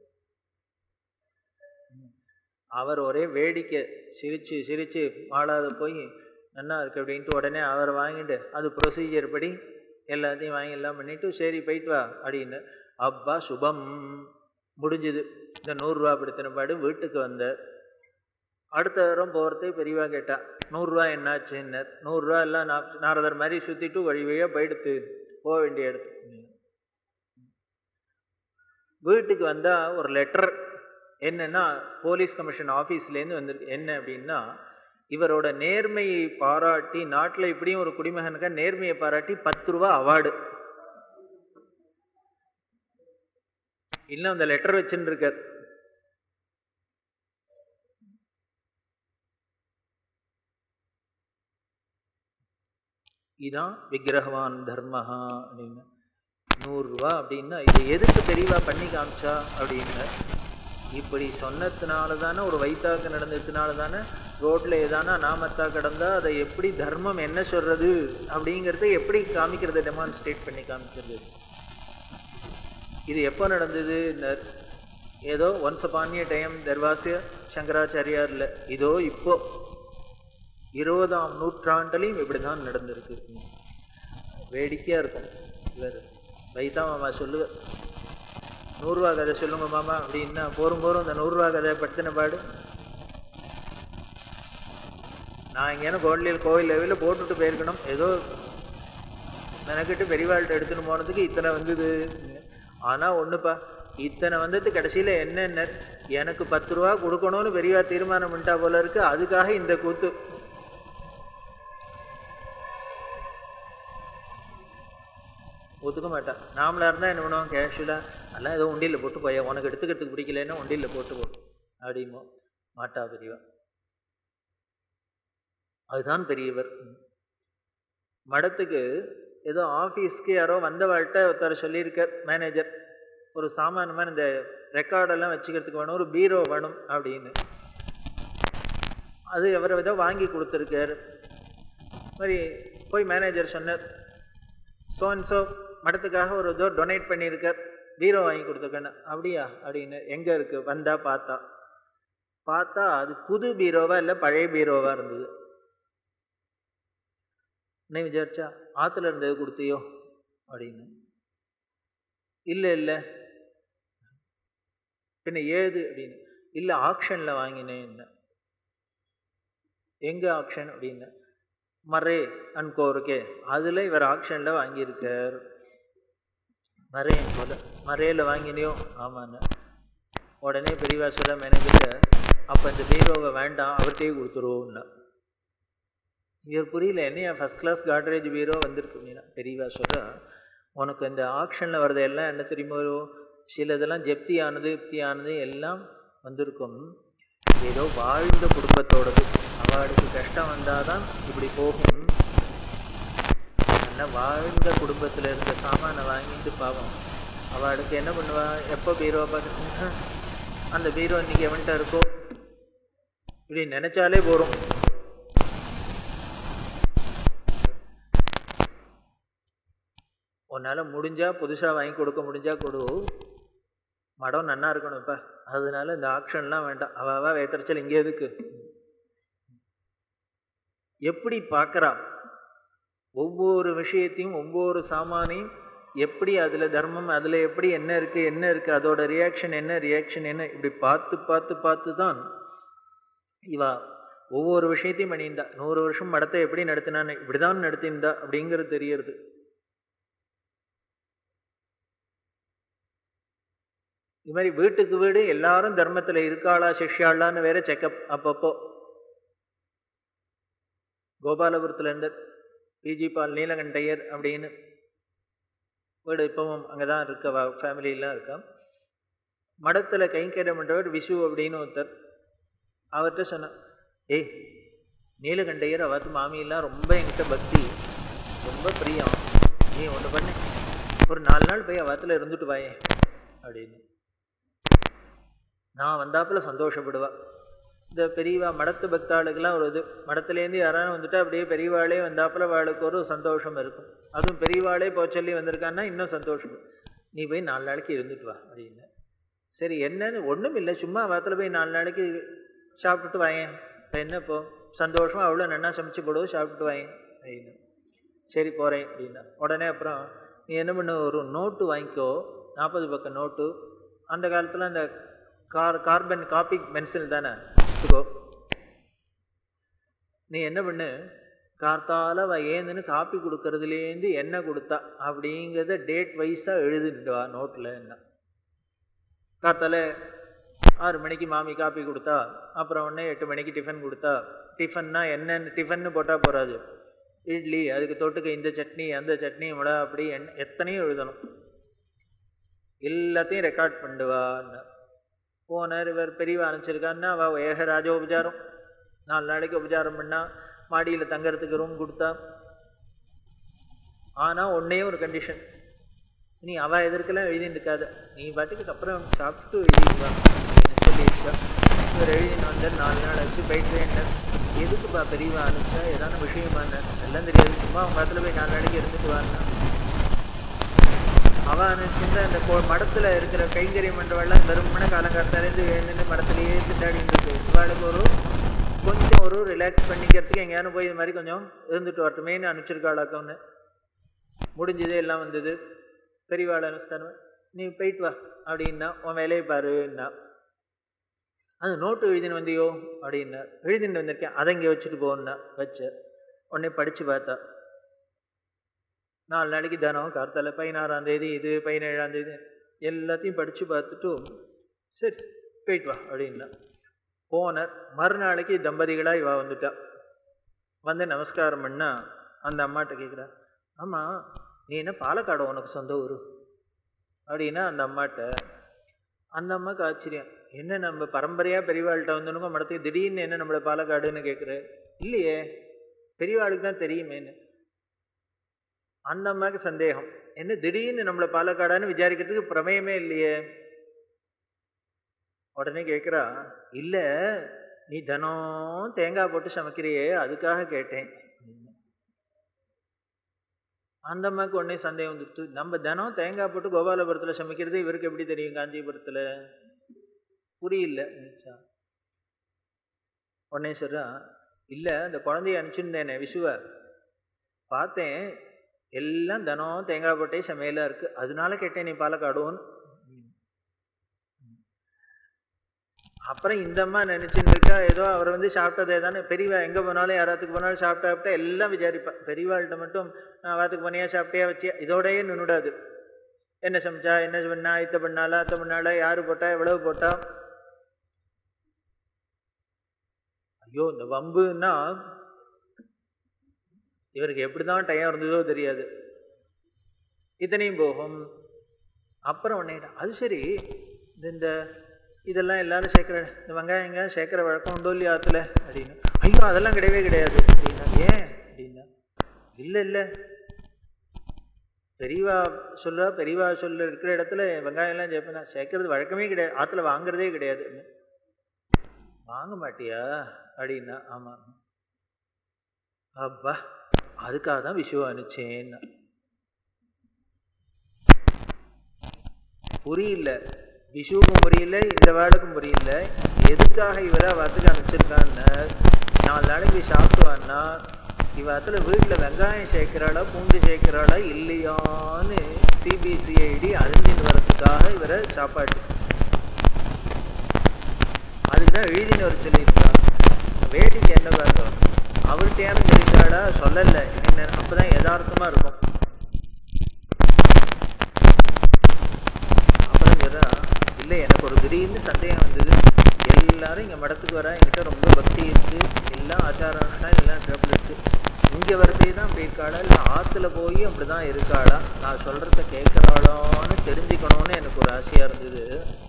அவர் ஒரே வேடிக்கை சிரித்து சிரித்து வாழாத போய் நல்லா இருக்கு அப்படின்ட்டு உடனே அவர் வாங்கிட்டு அது ப்ரொசீஜர் படி எல்லாத்தையும் வாங்கி எல்லாம் பண்ணிட்டு சரி போயிட்டு வா அப்படின்னு அப்பா சுபம் முடிஞ்சுது இந்த நூறுரூவா படுத்தின பாடு வீட்டுக்கு வந்த அடுத்த வாரம் போகிறதே பெரியவா கேட்டா நூறுரூவா என்னாச்சுன்னர் நூறுரூவா எல்லாம் நா நாரதர் மாதிரி சுற்றிட்டு வழி வழியாக போயிடுத்து போக வேண்டிய இடத்துக்கு வீட்டுக்கு வந்தால் ஒரு லெட்டர் என்னன்னா போலீஸ் கமிஷன் ஆஃபீஸ்லேருந்து வந்திருக்கு என்ன அப்படின்னா இவரோட நேர்மையை பாராட்டி நாட்டில் இப்படியும் ஒரு குடிமகனுக்கா நேர்மையை பாராட்டி பத்து ரூபா அவார்டு இன்னும் அந்த லெட்டர் வச்சுன்னு இருக்கார் இதான் விக்கிரகவான் தர்மஹா அப்படின்னு நூறுரூவா அப்படின்னா இது எதுக்கு தெளிவாக பண்ணி காமிச்சா அப்படின்னு இப்படி சொன்னதுனால தானே ஒரு வைத்தாக்கு நடந்ததுனால தானே ரோட்டில் ஏதானா நாமத்தா கிடந்தா அதை எப்படி தர்மம் என்ன சொல்றது அப்படிங்கிறத எப்படி காமிக்கிறத டெமான்ஸ்ட்ரேட் பண்ணி காமிக்கிறது இது எப்போ நடந்தது இந்த ஏதோ ஒன்ஸ் அப்பானிய டைம் தர்வாசிய சங்கராச்சாரியார்ல இதோ இப்போ இருபதாம் நூற்றாண்டுலையும் இப்படி தான் நடந்திருக்கு வேடிக்கையாக இருக்கும் இவர் வைத்தா மாமா சொல்லுவார் நூறுரூவா கதை சொல்லுங்க மாமா அப்படின்னா போரும் போரும் இந்த நூறுரூவா கதை படுத்தின பாடு நான் எங்கேயான கோட்லியில் கோவில் லெவலில் போட்டுட்டு போயிருக்கணும் ஏதோ மெனக்கிட்டு பெரியவாள்கிட்ட எடுத்துன்னு போனதுக்கு இத்தனை வந்தது ஆனால் ஒன்றுப்பா இத்தனை வந்தது கடைசியில் என்னென்ன எனக்கு பத்து ரூபா கொடுக்கணும்னு பெரியவா தீர்மானம் பண்ணிட்டா போல இருக்கு அதுக்காக இந்த கூத்து ஒத்துக்க மாட்டான் நாமளாக இருந்தால் என்ன பண்ணுவோம் கேஷுவலாக நல்லா ஏதோ உண்டியில் போட்டு போய் உனக்கு எடுத்துக்கிறதுக்கு பிடிக்கலன்னா உண்டியில் போட்டு போ அப்படிமோ மாட்டா பெரியவா அதுதான் பெரியவர் மடத்துக்கு ஏதோ ஆஃபீஸ்க்கு யாரோ வந்தவாழ்கிட்ட ஒருத்தர் சொல்லியிருக்கார் மேனேஜர் ஒரு சாமானியமாக இந்த ரெக்கார்டெல்லாம் வச்சுக்கிறதுக்கு வேணும் ஒரு பீரோ வேணும் அப்படின்னு அது அவரை ஏதோ வாங்கி கொடுத்துருக்கார் மாதிரி போய் மேனேஜர் சொன்னார் ஸோ அண்ட் ஸோ மடத்துக்காக ஒரு இதோ டொனேட் பண்ணியிருக்கார் பீரோ வாங்கி கொடுத்துருக்கேன்னு அப்படியா அப்படின்னு எங்கே இருக்குது வந்தா பார்த்தா பார்த்தா அது புது பீரோவா இல்லை பழைய பீரோவா இருந்தது என்ன விசாரிச்சா ஆற்றுல இருந்தது கொடுத்தியோ அப்படின்னு இல்லை இல்லை பின்ன ஏது அப்படின்னு இல்லை ஆக்ஷனில் வாங்கினேன் என்ன எங்கே ஆக்ஷன் அப்படின்னு மரே அன்கோ இருக்கே அதில் இவர் ஆக்ஷனில் வாங்கியிருக்கார் மரேன் போல மரேயில் வாங்கினியோ ஆமாண்ண உடனே பெரியவா சொல்ல மேனேஜர் அப்போ இந்த பீரோவை வேண்டாம் அவர்கிட்டயே கொடுத்துருவோம்னா இவர் புரியல என்னையா ஃபஸ்ட் கிளாஸ் காட்ரேஜ் பீரோ வந்திருக்கு மீனா பெரியவா சொல்கிறா உனக்கு இந்த ஆக்ஷனில் வர்றது எல்லாம் என்ன தெரியுமோ சிலதெல்லாம் ஜப்தி ஆனது ஜப்தி ஆனது எல்லாம் வந்திருக்கும் ஏதோ வாழ்ந்த குடும்பத்தோடது அவளுக்கு கஷ்டம் வந்தால் தான் இப்படி போகும் நல்லா வாழ்ந்த குடும்பத்தில் இருந்த சாமானை வாங்கிட்டு பாவம் அவளுக்கு என்ன பண்ணுவா எப்போ பீரோவை பார்த்து அந்த பீரோ இன்னைக்கு எவன்கிட்ட இருக்கோ இப்படி நினைச்சாலே போகிறோம் உன்னால் முடிஞ்சா புதுசாக வாங்கி கொடுக்க முடிஞ்சா கொடு மடம் நன்னா இருக்கணும்ப்பா அதனால இந்த ஆக்ஷன்லாம் வேண்டாம் அவாவா வேத்தரிச்சல் இங்கே எதுக்கு எப்படி பார்க்குறா ஒவ்வொரு விஷயத்தையும் ஒவ்வொரு சாமானையும் எப்படி அதில் தர்மம் அதில் எப்படி என்ன இருக்குது என்ன இருக்குது அதோட ரியாக்ஷன் என்ன ரியாக்ஷன் என்ன இப்படி பார்த்து பார்த்து பார்த்து தான் இவா ஒவ்வொரு விஷயத்தையும் பண்ணியிருந்தா நூறு வருஷம் மடத்தை எப்படி நடத்தினான்னு இப்படி தான் நடத்தியிருந்தா அப்படிங்கிறது தெரியறது இது மாதிரி வீட்டுக்கு வீடு எல்லாரும் தர்மத்தில் இருக்காளா சிஷ்யாளான்னு வேற செக்கப் அப்பப்போ கோபாலபுரத்துல இருந்து பிஜி பால் நீலகண்டையர் அப்படின்னு வீடு இப்பவும் அங்கே தான் இருக்க ஃபேமிலியெலாம் இருக்கா மடத்தில் கைங்கரியம் பண்ணுறவர் விஷு அப்படின்னு ஒருத்தர் அவர்கிட்ட சொன்னார் ஏய் நீலகண்டையர் அவத்து மாமியெல்லாம் ரொம்ப என்கிட்ட பக்தி ரொம்ப பிரியம் நீ ஒன்று பண்ணு ஒரு நாலு நாள் போய் அவத்தில் இருந்துட்டு வாயே அப்படின்னு நான் வந்தாப்புல சந்தோஷப்படுவா இந்த பெரியவா மடத்து பக்தாளுக்கெல்லாம் ஒரு இது மடத்துலேருந்து யாராவது வந்துட்டா அப்படியே பெரியவாளே வந்தாப்புல வாளுக்கு ஒரு சந்தோஷம் இருக்கும் அதுவும் பெரியவாளே போச்சொல்லி வந்திருக்கான்னா இன்னும் சந்தோஷம் நீ போய் நாலு நாளைக்கு இருந்துட்டு வா அப்படின்னு சரி என்னன்னு ஒன்றும் இல்லை சும்மா வாரத்தில் போய் நாலு நாளைக்கு சாப்பிட்டுட்டு வாயேன் இப்போ என்ன இப்போ சந்தோஷம் அவ்வளோ நன்னா சமைச்சு போடுவோம் சாப்பிட்டுட்டு வாயேன் அப்படின்னு சரி போகிறேன் அப்படின்னா உடனே அப்புறம் நீ என்ன பண்ணு ஒரு நோட்டு வாங்கிக்கோ நாற்பது பக்கம் நோட்டு அந்த காலத்தில் அந்த கார் கார்பன் காப்பி பென்சில் தானே எடுத்துக்கோ நீ என்ன பண்ணு கார்த்தால அவ ஏந்துன்னு காப்பி கொடுக்கறதுலேருந்து என்ன கொடுத்தா அப்படிங்கிறத டேட் வைஸாக எழுதிட்டு வா நோட்டில் என்ன காத்தால ஆறு மணிக்கு மாமி காப்பி கொடுத்தா அப்புறம் உடனே எட்டு மணிக்கு டிஃபன் கொடுத்தா டிஃபன்னா என்னென்னு டிஃபன்னு போட்டால் போகாது இட்லி அதுக்கு தொட்டுக்க இந்த சட்னி அந்த சட்னி மிளகா அப்படி என் எத்தனையும் எழுதணும் எல்லாத்தையும் ரெக்கார்ட் பண்ணுவான்னு போனார் இவர் பெரியவா அனுப்பிச்சிருக்கான்னா அவள் ஏக ராஜோபச்சாரம் நாலு நாளைக்கு உபச்சாரம் பண்ணா மாடியில் தங்கறதுக்கு ரூம் கொடுத்தா ஆனால் ஒன்றே ஒரு கண்டிஷன் நீ அவ எதிர்க்கெல்லாம் எழுதிட்டு இருக்காத நீ பாட்டுக்கு அப்புறம் சாப்பிட்டு எழுதிடுவா அப்படின்னு சொல்லியிருக்கா இவர் எழுதின்னு வந்தார் நாலு நாள் ஆச்சு போயிட்டு என்ன எதுக்குப்பா பெரியவா அனுப்பிச்சா ஏதான விஷயமா எல்லாம் தெரியாது சும்மா அவங்க இடத்துல போய் நாலு நாளைக்கு இருந்துட்டு வான்னா அவன் அனுப்பிச்சிருந்தா அந்த கோ மடத்தில் இருக்கிற கைங்கரியம் பண்ணுறவெல்லாம் வெறுமன காலங்காலத்தாலேருந்து எழுந்துட்டு மடத்துலேயே திண்டாடிட்டு இருக்கு இவாளுக்கு ஒரு கொஞ்சம் ஒரு ரிலாக்ஸ் பண்ணிக்கிறதுக்கு எங்கேயானு போய் இது மாதிரி கொஞ்சம் இருந்துட்டு வரட்டுமேன்னு அனுப்பிச்சிருக்காளாக்கன்னு முடிஞ்சது எல்லாம் வந்தது பெரியவாள் அனுப்பிச்சிட்டானு நீ போயிட்டு வா அப்படின்னா உன் வேலையை பாருன்னா அது நோட்டு எழுதின்னு வந்தியோ அப்படின்னா எழுதின்னு வந்திருக்கேன் அதை இங்கே வச்சுட்டு போன்னா வச்ச உடனே படித்து பார்த்தா நாலு நாளைக்கு தினம் கார்த்தால பதினாறாம் தேதி இது பதினேழாம் தேதி எல்லாத்தையும் படித்து பார்த்துட்டு சரி போயிட்டு வா அப்படின்னா போனார் மறுநாளைக்கு தம்பதிகளாக இவா வந்துட்டா வந்து நமஸ்காரம் பண்ணா அந்த அம்மாட்ட கேட்குறா ஆமாம் நீ என்ன பாலக்காடு உனக்கு சொந்த ஊர் அப்படின்னா அந்த அம்மாட்ட அந்த அம்மாவுக்கு ஆச்சரியம் என்ன நம்ம பரம்பரையாக பெரியவாள்கிட்ட வந்தனுங்க மடத்துக்கு திடீர்னு என்ன நம்மளை பாலக்காடுன்னு கேட்குற இல்லையே பெரியவாளுக்கு தான் தெரியுமேன்னு அந்த அம்மாவுக்கு சந்தேகம் என்ன திடீர்னு நம்மளை பாலக்காடான்னு விசாரிக்கிறதுக்கு பிரமேயமே இல்லையே உடனே கேட்குறா இல்லை நீ தினம் தேங்காய் போட்டு சமைக்கிறியே அதுக்காக கேட்டேன் அந்த அம்மாவுக்கு உடனே சந்தேகம் வந்துடுத்து நம்ம தினம் தேங்காய் போட்டு கோபாலபுரத்தில் சமைக்கிறது இவருக்கு எப்படி தெரியும் காஞ்சிபுரத்தில் புரியல உடனே சொல்றா இல்லை அந்த குழந்தைய அனுப்பிச்சிருந்தேனே விஷுவ பார்த்தேன் எல்லாம் தினம் தேங்காய் போட்டே சமையலாக இருக்குது அதனால கேட்டேன் நீ பாலக்காடுவோன்னு அப்புறம் இந்த அம்மா நினைச்சுட்டு இருக்கா ஏதோ அவர் வந்து சாப்பிட்டதே தானே பெரியவா எங்கே போனாலும் யாராத்துக்கு போனாலும் சாப்பிட்டா சாப்பிட்டா எல்லாம் விசாரிப்பா பெரியவாள்கிட்ட மட்டும் வாத்துக்கு பண்ணியா சாப்பிட்டியா வச்சியா இதோடயே நின்றுடாது என்ன சமைச்சா என்ன பண்ணா இத்த பண்ணாலா அத்த பண்ணாலா யாரு போட்டா எவ்வளவு போட்டா ஐயோ இந்த வம்புன்னா இவருக்கு எப்படிதான் டைம் இருந்ததோ தெரியாது இத்தனையும் போகும் அப்புறம் உடனே அது சரி இந்த இதெல்லாம் எல்லாரும் சேர்க்குற இந்த வெங்காயம் எங்கேயும் சேர்க்குற வழக்கம் உண்டோ இல்லையா ஆற்றுல அப்படின்னு ஐயோ அதெல்லாம் கிடையவே கிடையாது அப்படின்னா ஏன் அப்படின்னா இல்லை இல்லை பெரியவா சொல்லுவா பெரியவா சொல்ல இருக்கிற இடத்துல வெங்காயம்லாம் சேர்ப்பேன் சேர்க்கறது வழக்கமே கிடையாது ஆற்றுல வாங்குறதே கிடையாது வாங்க மாட்டியா அப்படின்னா ஆமாம் அப்பா அதுக்காக தான் விஷுவ அனுச்சேன்னா புரியல விஷுவுக்கும் புரியல இந்த வேர்டுக்கும் புரியல எதுக்காக இவரை அவத்துக்கு அனுப்பிச்சிருக்கான்னு நாலு நாளைக்கு சாப்பிடுவான்னா இவத்துல வீட்டில் வெங்காயம் சேர்க்கிறாளா பூண்டு சேர்க்கிறாளா இல்லையான்னு சிபிசிஐடி அறிஞ்சின்னு வர்றதுக்காக இவரை சாப்பாடு அதுக்கு தான் எழுதின்னு வர சொல்லியிருக்கான் வேடிக்கை என்ன பார்த்தோம் அவர்கிட்டயான தெரிஞ்சாடா சொல்லலை அப்பதான் யதார்த்தமா இருக்கும் அப்புறம் சொல்றா இல்லை எனக்கு ஒரு திடீர்னு சந்தேகம் வந்தது எல்லாரும் இங்கே மடத்துக்கு வர என்கிட்ட ரொம்ப பக்தி இருக்கு எல்லாம் ஆச்சாரம்னா எல்லாம் சிறப்பு இருக்கு இங்கே வரதே தான் போயிருக்காளா இல்லை ஆற்றுல போய் அப்படி தான் இருக்காளா நான் சொல்கிறத கேட்குறாளான்னு தெரிஞ்சுக்கணும்னு எனக்கு ஒரு ஆசையாக இருந்தது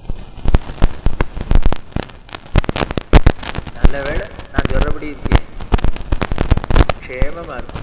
நல்ல வேலை நான் சொல்கிறபடி இருக்கேன் க்ஷேமமாக இருக்கும்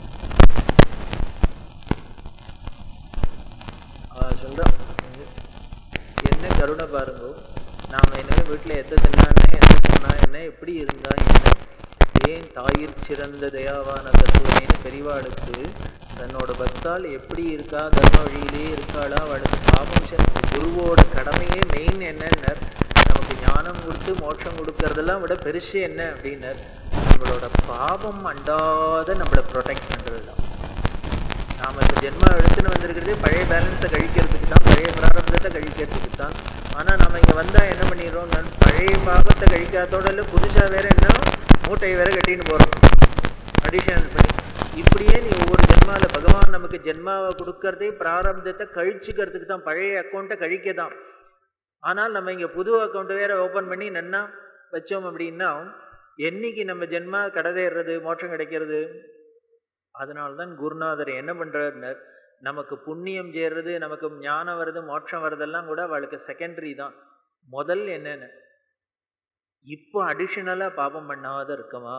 அவள் சொல்கிறான் என்ன கருணை பாருங்க நாம் இனிமேல் வீட்டில் எத்த தின்னானே எத்த சொன்னா என்ன எப்படி இருந்தா என்ன ஏன் தாயிற் சிறந்த தயாவான தத்துவனேன்னு பெரியவாளுக்கு தன்னோட பக்தால் எப்படி இருக்கா தர்ம வழியிலே இருக்காளா அவளுக்கு பாவம் குருவோட கடமையே மெயின் என்னன்னர் நமக்கு ஞானம் கொடுத்து மோட்சம் கொடுக்கறதெல்லாம் விட பெருசு என்ன அப்படின்னர் நம்மளோட பாவம் அண்டாத நம்மளை ப்ரொடெக்ட் பண்ணுறது தான் நாம் இப்போ ஜென்மா எடுத்துன்னு வந்திருக்கிறதே பழைய பேலன்ஸை கழிக்கிறதுக்கு தான் பழைய பிராரப்தத்தை கழிக்கிறதுக்கு தான் ஆனால் நம்ம இங்கே வந்தால் என்ன பண்ணிடுறோம் நான் பழைய பாவத்தை கழிக்காதோட இல்லை புதுசாக வேற என்ன மூட்டையை வேற கட்டின்னு போகிறோம் அடிஷனல் பண்ணி இப்படியே நீ ஒவ்வொரு ஜென்மாவில் பகவான் நமக்கு ஜென்மாவை கொடுக்கறதே பிராரப்தத்தை கழிச்சுக்கிறதுக்கு தான் பழைய அக்கௌண்ட்டை கழிக்க தான் ஆனால் நம்ம இங்கே புது அக்கௌண்ட் வேற ஓப்பன் பண்ணி நன்னா வச்சோம் அப்படின்னா என்னைக்கு நம்ம ஜென்மா கடதேறது மோட்சம் கிடைக்கிறது அதனால தான் குருநாதர் என்ன பண்ணுறாருனர் நமக்கு புண்ணியம் சேர்றது நமக்கு ஞானம் வருது மோட்சம் வருதெல்லாம் கூட அவளுக்கு செகண்டரி தான் முதல் என்னென்ன இப்போ அடிஷ்னலாக பாபம் பண்ணாத இருக்கமா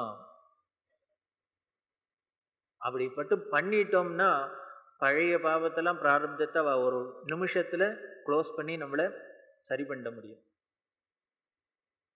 அப்படிப்பட்டு பண்ணிட்டோம்னா பழைய பாவத்தெல்லாம் பிராரம்பத்தை அவ ஒரு நிமிஷத்தில் க்ளோஸ் பண்ணி நம்மளை சரி பண்ண முடியும்